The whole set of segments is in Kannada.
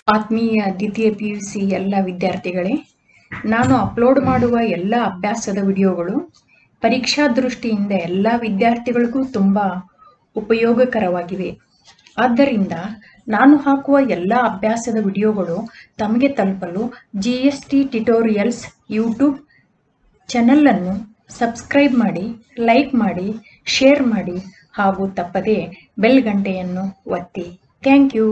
ಆತ್ಮೀಯ ದ್ವಿತೀಯ ಪಿ ಯು ಸಿ ಎಲ್ಲ ವಿದ್ಯಾರ್ಥಿಗಳೇ ನಾನು ಅಪ್ಲೋಡ್ ಮಾಡುವ ಎಲ್ಲ ಅಭ್ಯಾಸದ ವಿಡಿಯೋಗಳು ಪರೀಕ್ಷಾ ದೃಷ್ಟಿಯಿಂದ ಎಲ್ಲ ವಿದ್ಯಾರ್ಥಿಗಳಿಗೂ ತುಂಬ ಉಪಯೋಗಕರವಾಗಿವೆ ಆದ್ದರಿಂದ ನಾನು ಹಾಕುವ ಎಲ್ಲ ಅಭ್ಯಾಸದ ವಿಡಿಯೋಗಳು ತಮಗೆ ತಲುಪಲು G S T tutorials YouTube ಚಾನಲನ್ನು ಸಬ್ಸ್ಕ್ರೈಬ್ ಮಾಡಿ ಲೈಕ್ ಮಾಡಿ ಶೇರ್ ಮಾಡಿ ಹಾಗೂ ತಪ್ಪದೇ ಬೆಲ್ ಗಂಟೆಯನ್ನು ಒತ್ತಿ ಥ್ಯಾಂಕ್ ಯು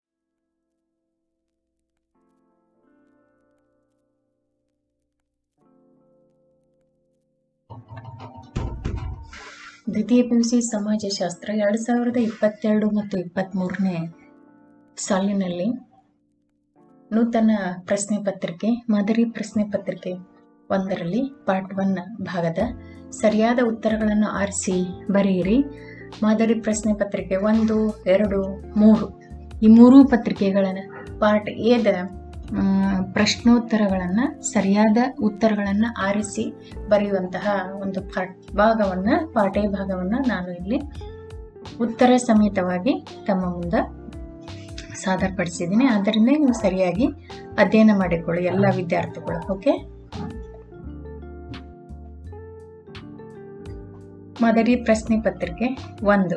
ದ್ವಿತೀಯ ಪಿ ಯು ಸಿ ಸಮಾಜಶಾಸ್ತ್ರ ಎರಡು ಸಾವಿರದ ಇಪ್ಪತ್ತೆರಡು ಮತ್ತು ಇಪ್ಪತ್ತ್ಮೂರನೇ ಸಾಲಿನಲ್ಲಿ ನೂತನ ಪ್ರಶ್ನೆ ಪತ್ರಿಕೆ ಮಾದರಿ ಪ್ರಶ್ನೆ ಪತ್ರಿಕೆ ಒಂದರಲ್ಲಿ ಪಾರ್ಟ್ ಒನ್ ಭಾಗದ ಸರಿಯಾದ ಉತ್ತರಗಳನ್ನು ಆರಿಸಿ ಬರೆಯಿರಿ ಮಾದರಿ ಪ್ರಶ್ನೆ ಪತ್ರಿಕೆ ಒಂದು ಎರಡು ಮೂರು ಈ ಮೂರೂ ಪತ್ರಿಕೆಗಳನ್ನು ಪಾರ್ಟ್ ಎದ ಪ್ರಶ್ನೋತ್ತರಗಳನ್ನು ಸರಿಯಾದ ಉತ್ತರಗಳನ್ನು ಆರಿಸಿ ಬರೆಯುವಂತಹ ಒಂದು ಪಾಠ ಭಾಗವನ್ನು ಪಾಠ ಭಾಗವನ್ನು ನಾನು ಇಲ್ಲಿ ಉತ್ತರ ಸಮೇತವಾಗಿ ತಮ್ಮ ಮುಂದೆ ಸಾದರಪಡಿಸಿದ್ದೀನಿ ಆದ್ದರಿಂದ ನೀವು ಸರಿಯಾಗಿ ಅಧ್ಯಯನ ಮಾಡಿಕೊಳ್ಳಿ ಎಲ್ಲ ವಿದ್ಯಾರ್ಥಿಗಳು ಓಕೆ ಮಾದರಿ ಪ್ರಶ್ನೆ ಪತ್ರಿಕೆ ಒಂದು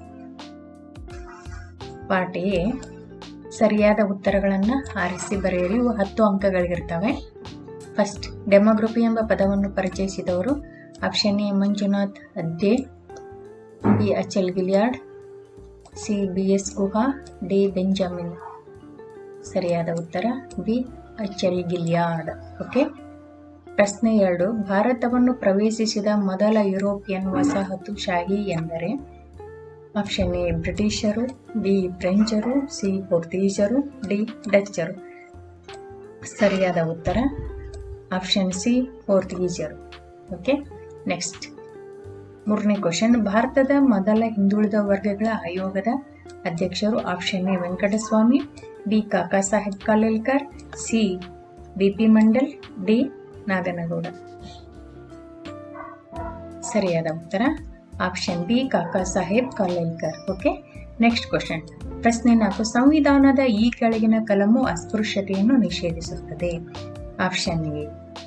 ಪಾಠ ಎ ಸರಿಯಾದ ಉತ್ತರಗಳನ್ನು ಆರಿಸಿ ಬರೆಯಿರಿ ಇವು ಹತ್ತು ಅಂಕಗಳಿಗಿರ್ತವೆ ಫಸ್ಟ್ ಡೆಮೋಗ್ರಫಿ ಎಂಬ ಪದವನ್ನು ಪರಿಚಯಿಸಿದವರು ಆಪ್ಷನ್ ಎ ಮಂಜುನಾಥ್ ಅದ್ದೆ B Achille Guillard C B S Guha D Benjamin ಸರಿಯಾದ ಉತ್ತರ ಬಿ ಅಚಲ್ ಗಿಲಿಯಾಡ್ ಓಕೆ ಪ್ರಶ್ನೆ ಎರಡು ಭಾರತವನ್ನು ಪ್ರವೇಶಿಸಿದ ಮೊದಲ ಯುರೋಪಿಯನ್ ವಸಾಹತುಶಾಹಿ ಎಂದರೆ ಆಪ್ಷನ್ ಎ ಬ್ರಿಟಿಷರು ಬಿ ಫ್ರೆಂಚರು ಸಿ ಪೋರ್ಚುಗೀಸರು ಡಿ ಡಚ್ಚರು ಸರಿಯಾದ ಉತ್ತರ ಆಪ್ಷನ್ ಸಿ ಪೋರ್ಚುಗೀಸರು ಓಕೆ ನೆಕ್ಸ್ಟ್ ಮೂರನೇ ಕ್ವಶನ್ ಭಾರತದ ಮೊದಲ ಹಿಂದುಳಿದ ವರ್ಗಗಳ ಆಯೋಗದ ಅಧ್ಯಕ್ಷರು option A Venkataswamy B Kaka Saheb Kalelkar C B P Mandal D Naganagouda ಸರಿಯಾದ ಉತ್ತರ option B Kaka Saheb Kalelkar okay next question ಪ್ರಶ್ನೆ ನಾಲ್ಕು ಸಂವಿಧಾನದ ಈ ಕೆಳಗಿನ ಕಲಮು ಅಸ್ಪೃಶ್ಯತೆಯನ್ನು ನಿಷೇಧಿಸುತ್ತದೆ ಆಪ್ಷನ್ ಎ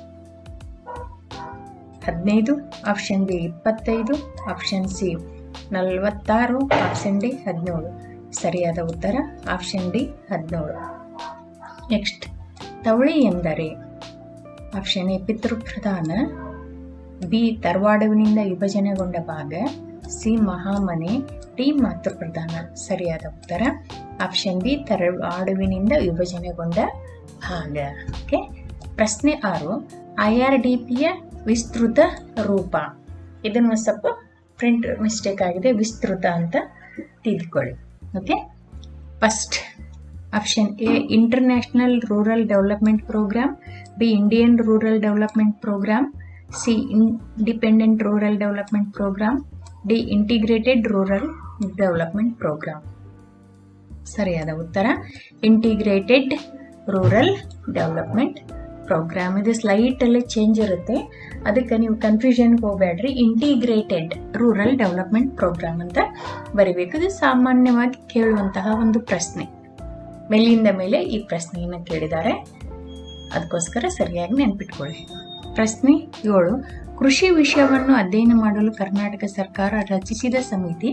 ಹದಿನೈದು ಆಪ್ಷನ್ ಬಿ ಇಪ್ಪತ್ತೈದು ಆಪ್ಷನ್ ಸಿ ನಲವತ್ತಾರು ಆಪ್ಷನ್ ಡಿ ಹದಿನೇಳು ಸರಿಯಾದ ಉತ್ತರ ಆಪ್ಷನ್ ಡಿ ಹದಿನೇಳು ನೆಕ್ಸ್ಟ್ ತವಳಿ ಎಂದರೆ ಆಪ್ಷನ್ ಎ ಪಿತೃಪ್ರಧಾನ ಬಿ ತರವಾಡುವಿನಿಂದ ವಿಭಜನೆಗೊಂಡ ಭಾಗ ಸಿ ಮಹಾಮನೆ ಡಿ ಮಾತೃಪ್ರಧಾನ ಸರಿಯಾದ ಉತ್ತರ ಆಪ್ಷನ್ ಬಿ ತರವಾಡುವಿನಿಂದ ವಿಭಜನೆಗೊಂಡ ಭಾಗ ಓಕೆ ಪ್ರಶ್ನೆ ಆರು ಐ ಆರ್ ಡಿ ಪಿಯ ವಿಸ್ತೃತ ರೂಪ ಇದನ್ನು ಸ್ವಲ್ಪ ಪ್ರಿಂಟ್ ಮಿಸ್ಟೇಕ್ ಆಗಿದೆ ವಿಸ್ತೃತ ಅಂತ ತಿಳ್ಕೊಳ್ಳಿ okay first option A international rural development programme B Indian rural development programme C independent rural development programme D integrated rural development programme ಸರಿಯಾದ ಉತ್ತರ ಇಂಟಿಗ್ರೇಟೆಡ್ ರೂರಲ್ ಡೆವಲಪ್ಮೆಂಟ್ ಪ್ರೋಗ್ರಾಮ್ ಇದು ಸ್ಲೈಟಲ್ಲಿ ಚೇಂಜ್ ಇರುತ್ತೆ ಅದಕ್ಕೆ ನೀವು ಕನ್ಫ್ಯೂಷನ್ಗೆ ಹೋಗಬೇಡ್ರಿ ಇಂಟಿಗ್ರೇಟೆಡ್ ರೂರಲ್ ಡೆವಲಪ್ಮೆಂಟ್ ಪ್ರೋಗ್ರಾಮ್ ಅಂತ ಬರಿಬೇಕು ಇದು ಸಾಮಾನ್ಯವಾಗಿ ಕೇಳುವಂತಹ ಒಂದು ಪ್ರಶ್ನೆ ಮೇಲಿಂದ ಮೇಲೆ ಈ ಪ್ರಶ್ನೆಯನ್ನು ಕೇಳಿದ್ದಾರೆ ಅದಕ್ಕೋಸ್ಕರ ಸರಿಯಾಗಿ ನೆನ್ಪಿಟ್ಕೊಳ್ಳಿ ಪ್ರಶ್ನೆ ಏಳು ಕೃಷಿ ವಿಷಯವನ್ನು ಅಧ್ಯಯನ ಮಾಡಲು ಕರ್ನಾಟಕ ಸರ್ಕಾರ ರಚಿಸಿದ ಸಮಿತಿ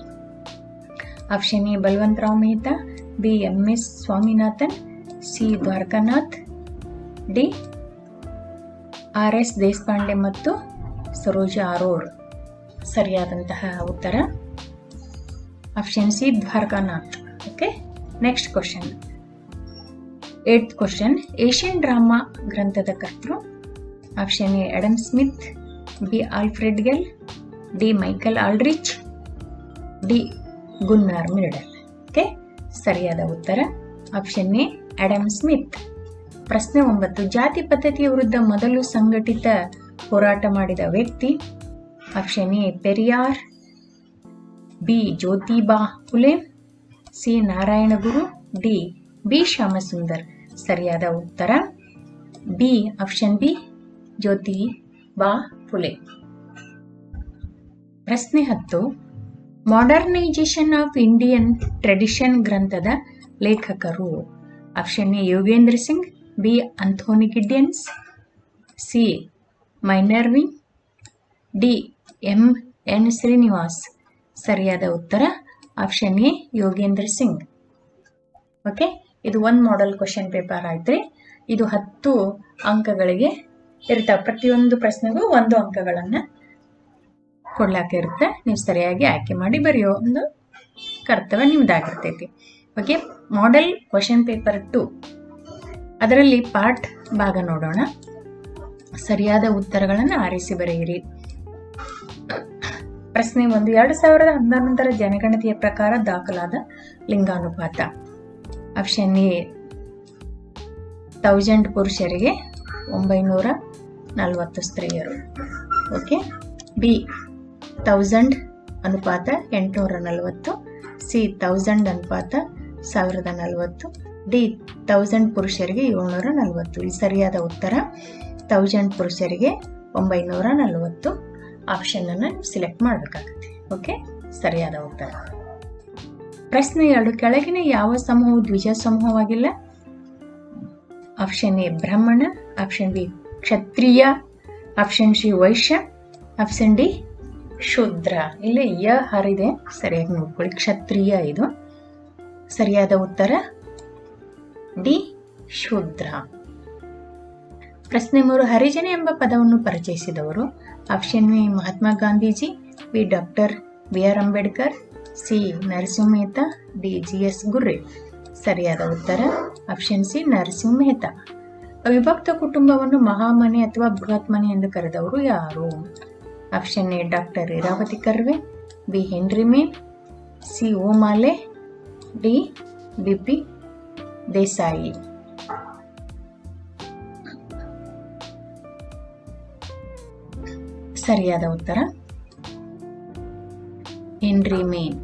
option A Balwantrai Mehta B M S Swaminathan C Dwarakanath D R S Deshpande ಮತ್ತು ಸರೋಜ ಆರೋಡ್ ಸರಿಯಾದಂತಹ ಉತ್ತರ option C Dwarakanath okay next question eight question Asian drama ಗ್ರಂಥದ ಕರ್ತೃ option A Adam Smith B Alfred Gell D Michael Aldrich D Gunnar Myrdal okay ಸರಿಯಾದ ಉತ್ತರ ಆಪ್ಷನ್ ಎ ಅಡಮ್ ಸ್ಮಿತ್ ಪ್ರಶ್ನೆ ಒಂಬತ್ತು ಜಾತಿ ಪದ್ಧತಿಯ ವಿರುದ್ಧ ಮೊದಲು ಸಂಘಟಿತ ಹೋರಾಟ ಮಾಡಿದ ವ್ಯಕ್ತಿ option A Periyar B Jyotiba Phule C Narayanaguru D B Shyamsundar ಸರಿಯಾದ ಉತ್ತರ ಬಿ ಆಪ್ಷನ್ ಬಿ ಜ್ಯೋತಿ ಬಾ ಫುಲೆ ಪ್ರಶ್ನೆ ಹತ್ತು ಮಾಡರ್ನೈಜೇಷನ್ ಆಫ್ ಇಂಡಿಯನ್ ಟ್ರೆಡಿಷನ್ ಗ್ರಂಥದ ಲೇಖಕರು option A Yogendra Singh B Anthony Giddens C ಮೈನರ್ವಿ ಡಿ ಎಂ ಎನ್ ಶ್ರೀನಿವಾಸ್ ಸರಿಯಾದ ಉತ್ತರ option A Yogendra Singh okay ಇದು ಒಂದು ಮಾಡೆಲ್ ಕ್ವಶನ್ ಪೇಪರ್ ಆಯ್ತು ಇದು ಹತ್ತು ಅಂಕಗಳಿಗೆ ಇರ್ತಾವೆ ಪ್ರತಿಯೊಂದು ಪ್ರಶ್ನೆಗೂ ಒಂದು ಅಂಕಗಳನ್ನು ಕೊಡ್ಲಾಕ ಇರುತ್ತೆ ನೀವು ಸರಿಯಾಗಿ ಆಯ್ಕೆ ಮಾಡಿ ಬರೆಯೋ ಒಂದು ಕರ್ತವ್ಯ ನಿಮ್ದಾಗಿರ್ತೈತಿ okay model question paper two ಅದರಲ್ಲಿ ಪಾರ್ಟ್ ಭಾಗ ನೋಡೋಣ ಸರಿಯಾದ ಉತ್ತರಗಳನ್ನು ಆರಿಸಿ ಬರೆಯಿರಿ ಪ್ರಶ್ನೆ ಒಂದು ಎರಡು ಸಾವಿರದ ಹನ್ನೊಂದರ ಜನಗಣತಿಯ ಪ್ರಕಾರ ದಾಖಲಾದ ಲಿಂಗಾನುಪಾತ ಆಪ್ಷನ್ ಎ ತೌಸಂಡ್ ಪುರುಷರಿಗೆ ಒಂಬೈನೂರ ನಲವತ್ತು ಸ್ತ್ರೀಯರು ಓಕೆ ಬಿ ತೌಸಂಡ್ ಅನುಪಾತ ಎಂಟುನೂರ ನಲವತ್ತು ಸಿ ತೌಸಂಡ್ ಅನುಪಾತ ಸಾವಿರದ ನಲವತ್ತು ಡಿ ತೌಸಂಡ್ ಪುರುಷರಿಗೆ ಏಳ್ನೂರ ನಲವತ್ತು ಇಲ್ಲಿ ಸರಿಯಾದ ಉತ್ತರ ತೌಸಂಡ್ ಪುರುಷರಿಗೆ ಒಂಬೈನೂರ ನಲವತ್ತು ಆಪ್ಷನನ್ನು ಸಿಲೆಕ್ಟ್ ಮಾಡಬೇಕಾಗುತ್ತೆ ಓಕೆ ಸರಿಯಾದ ಉತ್ತರ ಪ್ರಶ್ನೆ ಎರಡು ಕೆಳಗಿನ ಯಾವ ಸಮೂಹವು ದ್ವಿಜ ಸಮೂಹವಾಗಿಲ್ಲ ಆಪ್ಷನ್ ಎ ಬ್ರಾಹ್ಮಣ ಆಪ್ಷನ್ ಬಿ ಕ್ಷತ್ರಿಯ ಆಪ್ಷನ್ ಸಿ ವೈಶ್ಯ ಆಪ್ಷನ್ ಡಿ ಶೂದ್ರ ಇಲ್ಲಿ ಯ ಹರಿದೆ ಸರಿಯಾಗಿ ನೋಡ್ಕೊಳ್ಳಿ ಕ್ಷತ್ರಿಯ ಇದು ಸರಿಯಾದ ಉತ್ತರ ಡಿ ಶೂದ್ರ ಪ್ರಶ್ನೆ ಮೂರು ಹರಿಜನ ಎಂಬ ಪದವನ್ನು ಪರಿಚಯಿಸಿದವರು option A Mahatma Gandhiji B doctor B R Ambedkar C Narasimha Mehta D G S Ghurye ಸರಿಯಾದ ಉತ್ತರ ಆಪ್ಷನ್ ಸಿ ನರಸಿಂಹ ಮೆಹ್ತಾ ಅವಿಭಕ್ತ ಕುಟುಂಬವನ್ನು ಮಹಾಮನೆ ಅಥವಾ ಬೃಹತ್ ಮನೆ ಎಂದು ಕರೆದವರು ಯಾರು option A doctor Iravati Karve B Henry Maine C O'Malley D B P Desai ಸರಿಯಾದ ಉತ್ತರ ಹೆನ್ರಿ ಮೇನ್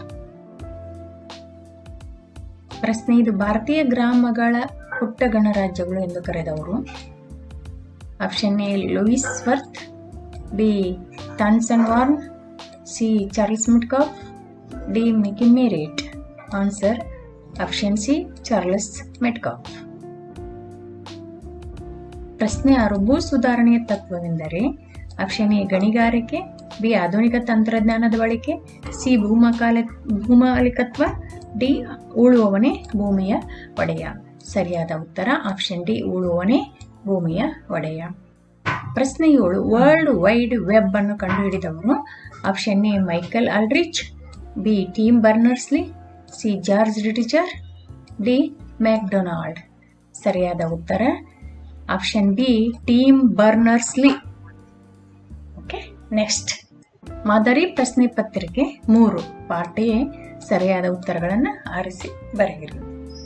ಪ್ರಶ್ನೆ ಇದು ಭಾರತೀಯ ಗ್ರಾಮಗಳ ಪುಟ್ಟ ಗಣರಾಜ್ಯಗಳು ಎಂದು ಕರೆದವರು option A Louis Wirth B ಟಾನ್ಸನ್ ವಾರ್ನ್ C Charles Metcalfe D McKim Marriott answer option C Charles Metcalfe ಪ್ರಶ್ನೆ ಆರು ಭೂ ಸುಧಾರಣೆಯ ತತ್ವವೆಂದರೆ ಆಪ್ಷನ್ ಎ ಗಣಿಗಾರಿಕೆ ಬಿ ಆಧುನಿಕ ತಂತ್ರಜ್ಞಾನದ ಬಳಕೆ ಸಿ ಭೂಮಕಾಲ ಭೂಮಾಲಿಕತ್ವ ಡಿ ಉಳುವವನೇ ಭೂಮಿಯ ಒಡೆಯ ಸರಿಯಾದ ಉತ್ತರ ಆಪ್ಷನ್ ಡಿ ಉಳುವವನೇ ಭೂಮಿಯ ಒಡೆಯ ಪ್ರಶ್ನೆ ಏಳು ವರ್ಲ್ಡ್ ವೈಡ್ ವೆಬ್ ಅನ್ನು ಕಂಡುಹಿಡಿದವರು option A Michael Aldrich B Tim Berners-Lee C George Ritzer D McDonald ಸರಿಯಾದ ಉತ್ತರ option B Tim Berners-Lee okay next ಮಾದರಿ ಪ್ರಶ್ನೆ ಪತ್ರಿಕೆ ಮೂರು ಪಾರ್ಟ್ ಎ ಸರಿಯಾದ ಉತ್ತರಗಳನ್ನು ಆರಿಸಿ ಬರೆಯಿರಿ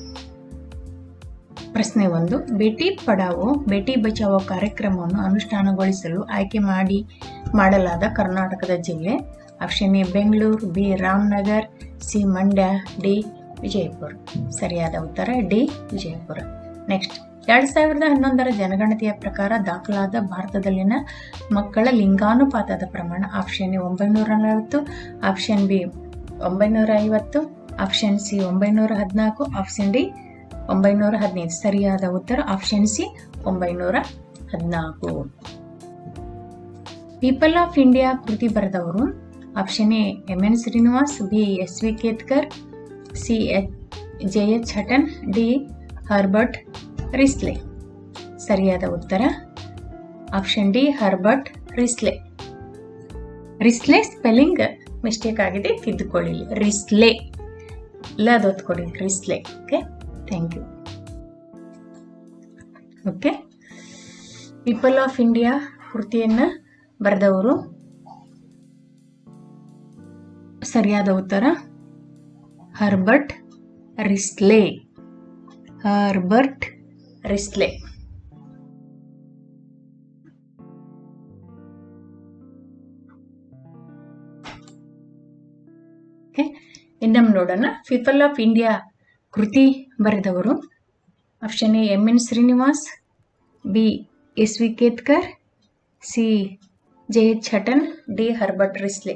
ಪ್ರಶ್ನೆ ಒಂದು ಬೇಟಿ ಪಡಾವೋ ಬೇಟಿ ಬಚಾವೋ ಕಾರ್ಯಕ್ರಮವನ್ನು ಅನುಷ್ಠಾನಗೊಳಿಸಲು ಆಯ್ಕೆ ಮಾಡಿ ಮಾಡಲಾದ ಕರ್ನಾಟಕದ ಜಿಲ್ಲೆ option A Bengaluru B Ramanagar C Mandya D Vijayapura ಸರಿಯಾದ ಉತ್ತರ ಡಿ ವಿಜಯಪುರ ನೆಕ್ಸ್ಟ್ ಎರಡು ಸಾವಿರದ ಹನ್ನೊಂದರ ಜನಗಣತಿಯ ಪ್ರಕಾರ ದಾಖಲಾದ ಭಾರತದಲ್ಲಿನ ಮಕ್ಕಳ ಲಿಂಗಾನುಪಾತದ ಪ್ರಮಾಣ ಆಪ್ಷನ್ ಎ ಒಂಬೈನೂರ ನಲವತ್ತು ಆಪ್ಷನ್ ಬಿ ಒಂಬೈನೂರ ಐವತ್ತು ಆಪ್ಷನ್ ಸಿ ಒಂಬೈನೂರ ಹದಿನಾಲ್ಕು ಆಪ್ಷನ್ ಡಿ ಒಂಬೈನೂರ ಹದಿನೈದು ಸರಿಯಾದ ಉತ್ತರ ಆಪ್ಷನ್ ಸಿ ಒಂಬೈನೂರ ಹದಿನಾಲ್ಕು ಪೀಪಲ್ ಆಫ್ ಇಂಡಿಯಾ ಕೃತಿ ಬರೆದವರು option A M N Srinivas B S V Ketkar C H J H Hutton D Herbert Risley ಸರಿಯಾದ ಉತ್ತರ option D Herbert Risley Risley spelling mistake ಆಗಿದೆ ತಿದ್ದುಕೊಳ್ಳಿ ರಿಸ್ಲೆ ಇಲ್ಲ ಅದು ಒತ್ಕೊಡಿ Risley okay thank you okay people of India ಕೃತಿಯನ್ನು ಬರೆದವರು ಸರಿಯಾದ ಉತ್ತರ Herbert Risley Herbert Risley okay ಇನ್ನೊಮ್ಮೆ ನೋಡೋಣ ಪೀಪಲ್ ಆಫ್ ಇಂಡಿಯಾ ಕೃತಿ ಬರೆದವರು option A M N Srinivas B S V Ketkar C J H Hutton D Herbert Risley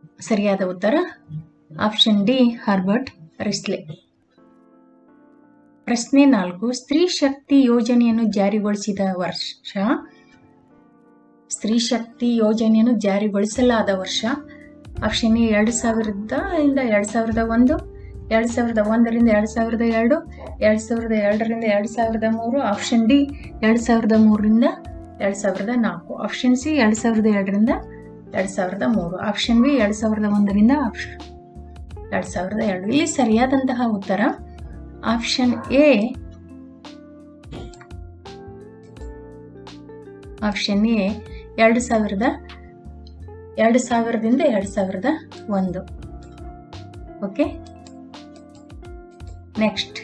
ಸರಿಯಾದ ಉತ್ತರ ಆಪ್ಷನ್ ಡಿ ಹರ್ಬರ್ಟ್ ರಿಸ್ಲೆ ಪ್ರಶ್ನೆ ನಾಲ್ಕು ಸ್ತ್ರೀ ಶಕ್ತಿ ಯೋಜನೆಯನ್ನು ಜಾರಿಗೊಳಿಸಿದ ವರ್ಷ ಸ್ತ್ರೀ ಶಕ್ತಿ ಯೋಜನೆಯನ್ನು ಜಾರಿಗೊಳಿಸಲಾದ ವರ್ಷ ಆಪ್ಷನ್ ಎ ಎರಡು ಸಾವಿರದ ಇಂದ ಎರಡು ಸಾವಿರದ ಒಂದು ಎರಡು ಸಾವಿರದ ಒಂದರಿಂದ ಎರಡು ಸಾವಿರದ ಎರಡು ಎರಡು ಸಾವಿರದ ಎರಡರಿಂದ ಎರಡು ಸಾವಿರದ ಮೂರು ಆಪ್ಷನ್ ಡಿ ಎರಡು ಸಾವಿರದ ಮೂರರಿಂದ ಎರಡು ಸಾವಿರದ ನಾಲ್ಕು ಆಪ್ಷನ್ ಸಿ ಎರಡು ಸಾವಿರದ ಎರಡರಿಂದ ಎರಡು ಸಾವಿರದ ಮೂರು ಆಪ್ಷನ್ ಬಿ ಎರಡು ಸಾವಿರದ ಒಂದರಿಂದ ಆಪ್ಷನ್ ಎರಡು ಸಾವಿರದ ಎರಡು ಇಲ್ಲಿ ಸರಿಯಾದಂತಹ ಉತ್ತರ ಆಪ್ಷನ್ ಎ ಆಪ್ಷನ್ ಎ ಎರಡು ಸಾವಿರದ ಎರಡು ಸಾವಿರದಿಂದ ಎರಡು ಸಾವಿರದ ಒಂದು ಓಕೆ ನೆಕ್ಸ್ಟ್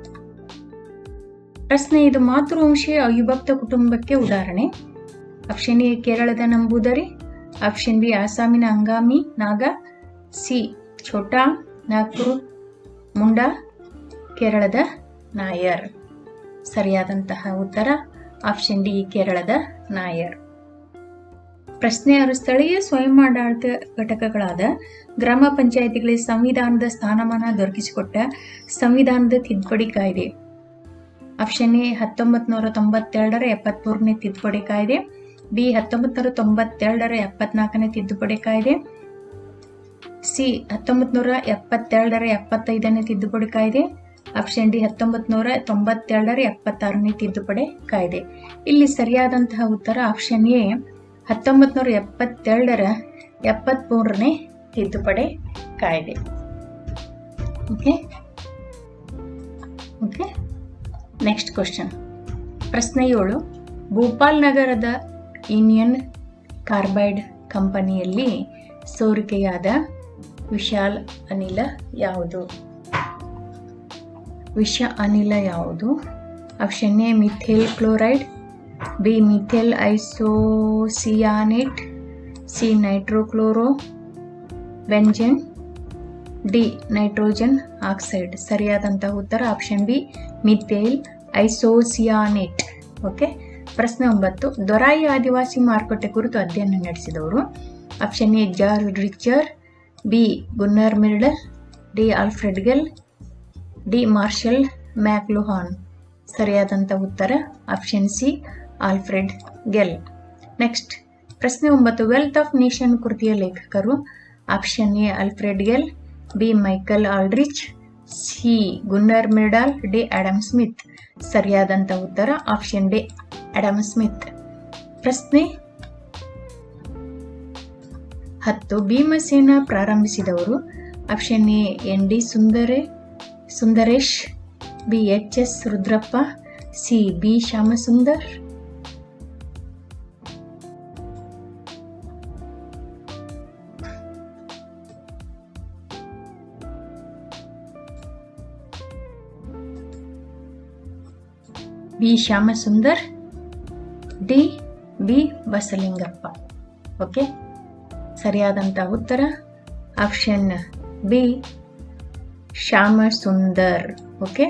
ಪ್ರಶ್ನೆ ಇದು ಮಾತೃವಂಶೀಯ ಅವಿಭಕ್ತ ಕುಟುಂಬಕ್ಕೆ ಉದಾಹರಣೆ ಆಪ್ಷನ್ ಎ ಕೇರಳದ ನಂಬೂದರಿ ಆಪ್ಷನ್ ಬಿ ಆಸಾಮಿನ ಅಂಗಾಮಿ ನಾಗ ಸಿ ಛೋಟಾ ನಾಗ್ಪುರ್ ಮುಂಡಾ ಕೇರಳದ ನಾಯರ್ ಸರಿಯಾದಂತಹ ಉತ್ತರ ಆಪ್ಷನ್ ಡಿ ಕೇರಳದ ನಾಯರ್ ಪ್ರಶ್ನೆ ಆರು ಸ್ಥಳೀಯ ಸ್ವಯಮಾಡಳಿತ ಘಟಕಗಳಾದ ಗ್ರಾಮ ಪಂಚಾಯಿತಿಗಳಿಗೆ ಸಂವಿಧಾನದ ಸ್ಥಾನಮಾನ ದೊರಕಿಸಿಕೊಟ್ಟ ಸಂವಿಧಾನದ ತಿದ್ದುಪಡಿ ಕಾಯ್ದೆ ಆಪ್ಷನ್ ಎ ಹತ್ತೊಂಬತ್ತು ನೂರ ತೊಂಬತ್ತೆರಡರ ಎಪ್ಪತ್ಮೂರನೇ ತಿದ್ದುಪಡಿ ಕಾಯ್ದೆ ಬಿ ಹತ್ತೊಂಬತ್ತು ನೂರ ತೊಂಬತ್ತೆರಡರ ಎಪ್ಪತ್ನಾಲ್ಕನೇ ತಿದ್ದುಪಡಿ ಕಾಯ್ದೆ ಸಿ ಹತ್ತೊಂಬತ್ತು ನೂರ ಎಪ್ಪತ್ತೆರಡರ ಎಪ್ಪತ್ತೈದನೇ ತಿದ್ದುಪಡಿ ಕಾಯ್ದೆ ಆಪ್ಷನ್ ಡಿ ಹತ್ತೊಂಬತ್ತು ನೂರ ತೊಂಬತ್ತೆರಡರ ಎಪ್ಪತ್ತಾರನೇ ತಿದ್ದುಪಡಿ ಕಾಯ್ದೆ ಇಲ್ಲಿ ಸರಿಯಾದಂತಹ ಉತ್ತರ ಆಪ್ಷನ್ ಎ ಹತ್ತೊಂಬತ್ತು ನೂರ ಎಪ್ಪತ್ತೆರಡರ ಎಪ್ಪತ್ಮೂರನೇ ತಿದ್ದುಪಡಿ ಕಾಯ್ದೆ ಓಕೆ ಓಕೆ ನೆಕ್ಸ್ಟ್ ಕ್ವಶನ್ ಪ್ರಶ್ನೆ ಏಳು ಭೂಪಾಲ್ ನಗರದ ಯೂನಿಯನ್ ಕಾರ್ಬೈಡ್ ಕಂಪನಿಯಲ್ಲಿ ಸೋರಿಕೆಯಾದ ವಿಶಾಲ್ ಅನಿಲ ಯಾವುದು ವಿಷ ಅನಿಲ ಯಾವುದು option A methyl chloride B methyl isocyanate C nitrochlorobenzene D nitrogen oxide ಸರಿಯಾದಂತಹ ಉತ್ತರ option B methyl isocyanate okay ಪ್ರಶ್ನೆ ಒಂಬತ್ತು ದೊರಾಯಿ ಆದಿವಾಸಿ ಮಾರುಕಟ್ಟೆ ಕುರಿತು ಅಧ್ಯಯನ ನಡೆಸಿದವರು ಆಪ್ಷನ್ ಎ ಜಾರ್ ರಿಚರ್ B Gunnar Myrdal D Alfred Gell D Marshall McLuhan ಸರಿಯಾದಂಥ ಉತ್ತರ option C Alfred Gell next ಪ್ರಶ್ನೆ ಒಂಬತ್ತು ವೆಲ್ತ್ ಆಫ್ ನೇಷನ್ ಕೃತಿಯ ಲೇಖಕರು option A Alfred Gell B Michael Aldrich C Gunnar Myrdal D Adam Smith ಸರಿಯಾದಂಥ ಉತ್ತರ ಆಪ್ಷನ್ ಡಿ ಆಡಮ್ ಸ್ಮಿತ್ ಪ್ರಶ್ನೆ ಹತ್ತು ಭೀಮಸೇನ ಪ್ರಾರಂಭಿಸಿದವರು ಆಪ್ಷನ್ ಎ ಎನ್ ಡಿ ಸುಂದರೆ Sundaresh B H S Rudrappa C B Shyamasundar B Shyamasundar D B Basalingappa okay ಸರಿಯಾದಂಥ ಉತ್ತರ option B Shyama Sundar okay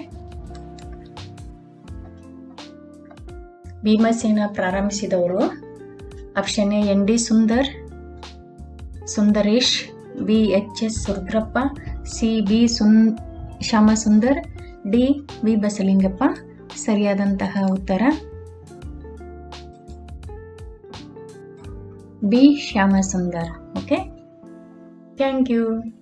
Bhimasena ಪ್ರಾರಂಭಿಸಿದವರು option A N D Sundar Sundaresh B H S Rudrappa C B ಸುನ್ ಶ್ಯಾಮ ಸುಂದರ್ ಡಿ ಬಿ ಬಸಲಿಂಗಪ್ಪ ಸರಿಯಾದಂತಹ ಉತ್ತರ B Shyama Sundar okay thank you